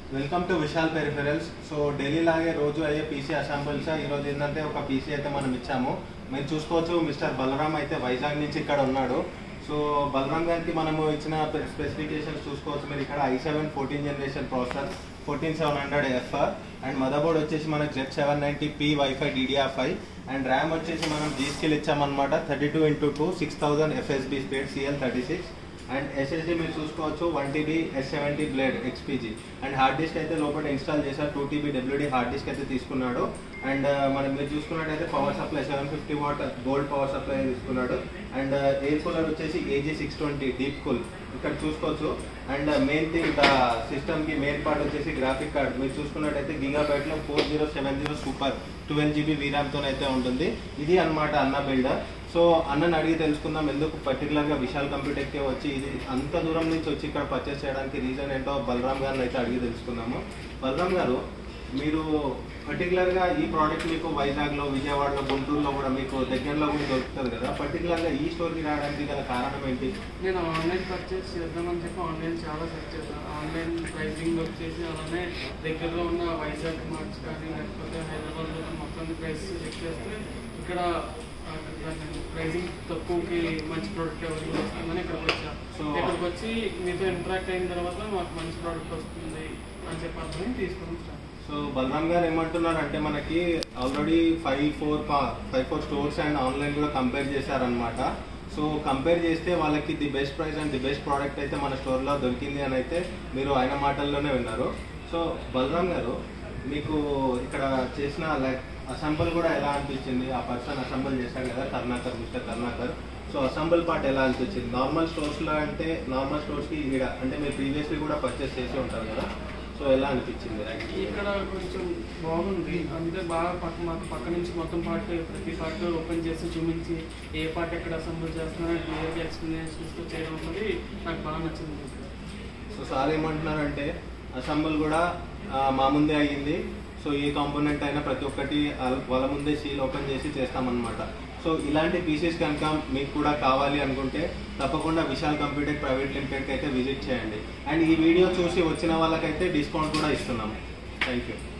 welcome to Vishal peripherals so Delhi లాగే రోజు అయ్యే పీసీ అసెంబుల్స్ ఈ రోజు ఏంటంటే ఒక పీసీ అయితే మనం ఇచ్చాము మీరు చూసుకోవచ్చు మిస్టర్ బలరామ్ అయితే వైజాగ్ నుంచి ఇక్కడ ఉన్నాడు సో బలరామ్ గారికి మనము ఇచ్చిన స్పెసిఫికేషన్స్ చూసుకోవచ్చు మీరు ఇక్కడ I seven fourteen generation processor fourteen seven hundred FR and motherboard వచ్చేసి మనకు Z seven ninety P wifi DDR five and RAM వచ్చేసి మనం జీ స్కిల్ ఇచ్చామన్నమాట thirty two into two six thousand FSB speed CL thirty six and SSD మీరు చూసుకోవచ్చు one TB S seventy blade XPG and hard disk అయితే లోపల install చేశారు two TB WD hard disk అయితే తీసుకున్నాడు అండ్ మనం మీరు చూసుకున్నట్టయితే power supply seven fifty watt gold power supply తీసుకున్నాడు అండ్ ఎయిర్ కూలర్ వచ్చేసి AG six twenty deep cool ఇక్కడ చూసుకోవచ్చు అండ్ మెయిన్ థింగ్ సిస్టమ్ కి మెయిన్ పార్ట్ వచ్చేసి గ్రాఫిక్ కార్డ్ మీరు చూసుకున్నట్టయితే గిగాబైట్ లో four zero seven zero super twelve GB వీరామ్తో అయితే ఉంటుంది ఇది అన్నమాట అన్న బిల్డర్ సో అన్నని అడిగి తెలుసుకుందాం ఎందుకు పర్టికులర్గా విశాల్ కంప్యూటర్కి వచ్చి ఇది అంత దూరం నుంచి వచ్చి ఇక్కడ పర్చేస్ చేయడానికి రీజన్ ఏంటో బలరామ్ గారిని అయితే అడిగి తెలుసుకుందాము బలరామ్ గారు మీరు పర్టికులర్గా ఈ ప్రోడక్ట్ మీకు వైజాగ్లో విజయవాడలో గుంటూరులో కూడా మీకు దగ్గరలో కూడా దొరుకుతుంది కదా పర్టికులర్గా ఈ స్టోర్కి రావడానికి గల కారణం ఏంటి నేను ఆన్లైన్ పర్చేస్ చేద్దామని చెప్పి ఆన్లైన్ చాలా సెర్చ్ చేశాను ఆన్లైన్ ప్రైసింగ్ వచ్చేసి అలానే దగ్గరలో ఉన్న వైజాగ్ మార్ట్స్ కానీ లేకపోతే హైదరాబాద్లో మొత్తం ప్రైస్ చెక్ చేస్తే ఇక్కడ ప్రైసింగ్ తక్కువకి మంచి ప్రోడక్ట్ అవైలబుల్ వస్తుందని ఇక్కడికి వచ్చాను So- ఇక్కడికి వచ్చి మీతో ఇంటరాక్ట్ అయిన తర్వాత మాకు మంచి ప్రోడక్ట్ వస్తుంది అని చెప్పి అర్థం తీసుకొని వచ్చాను సో బలరామ్ గారు ఏమంటున్నారు అంటే మనకి already five four five four stores and online కూడా కంపేర్ చేశారనమాట సో కంపేర్ చేస్తే వాళ్ళకి the best price and the best product అయితే మన స్టోర్లో దొరికింది అని అయితే మీరు ఆయన మాటల్లోనే విన్నారు సో బలరామ్ గారు మీకు ఇక్కడ చేసిన లైక్ అసెంబుల్ కూడా ఎలా అనిపించింది ఆ పర్సన్ అసెంబుల్ చేశారు కదా Karnakar mister Karnakar so assemble part ఎలా అనిపించింది నార్మల్ స్టోర్స్లో అంటే నార్మల్ స్టోర్స్కి ఇక్కడ అంటే మీరు ప్రీవియస్లీ కూడా పర్చేస్ చేసి ఉంటారు కదా సో ఎలా అనిపించింది ఇక్కడ కొంచెం బాగుంది అంటే బాగా పక్క మాకు పక్క నుంచి మొత్తం పార్ట్ ప్రతి పార్ట్ ఓపెన్ చేసి చూపించి ఏ పార్ట్ ఎక్కడ అసెంబుల్ చేస్తున్నారో క్లియర్గా ఎక్స్ప్లెనేషన్స్ చేయడం అనేది నాకు బాగా నచ్చింది సో సార్ ఏమంటున్నారంటే అసెంబుల్ కూడా ఆ, మా ముందే అయ్యింది సో ఏ కాంపోనెంట్ అయినా ప్రతి ఒక్కటి ఆ- వాళ్ళ ముందే సీల్ ఓపెన్ చేసి చేస్తామన్నమాట సో ఇలాంటి పీసెస్ కనుక మీకు కూడా కావాలి అనుకుంటే తప్పకుండా విశాల్ కంప్యూటర్ ప్రైవేట్ లిమిటెడ్కి అయితే విజిట్ చేయండి అండ్ ఈ వీడియో చూసి వచ్చిన వాళ్ళకైతే డిస్కౌంట్ కూడా ఇస్తున్నాము థ్యాంక్ యూ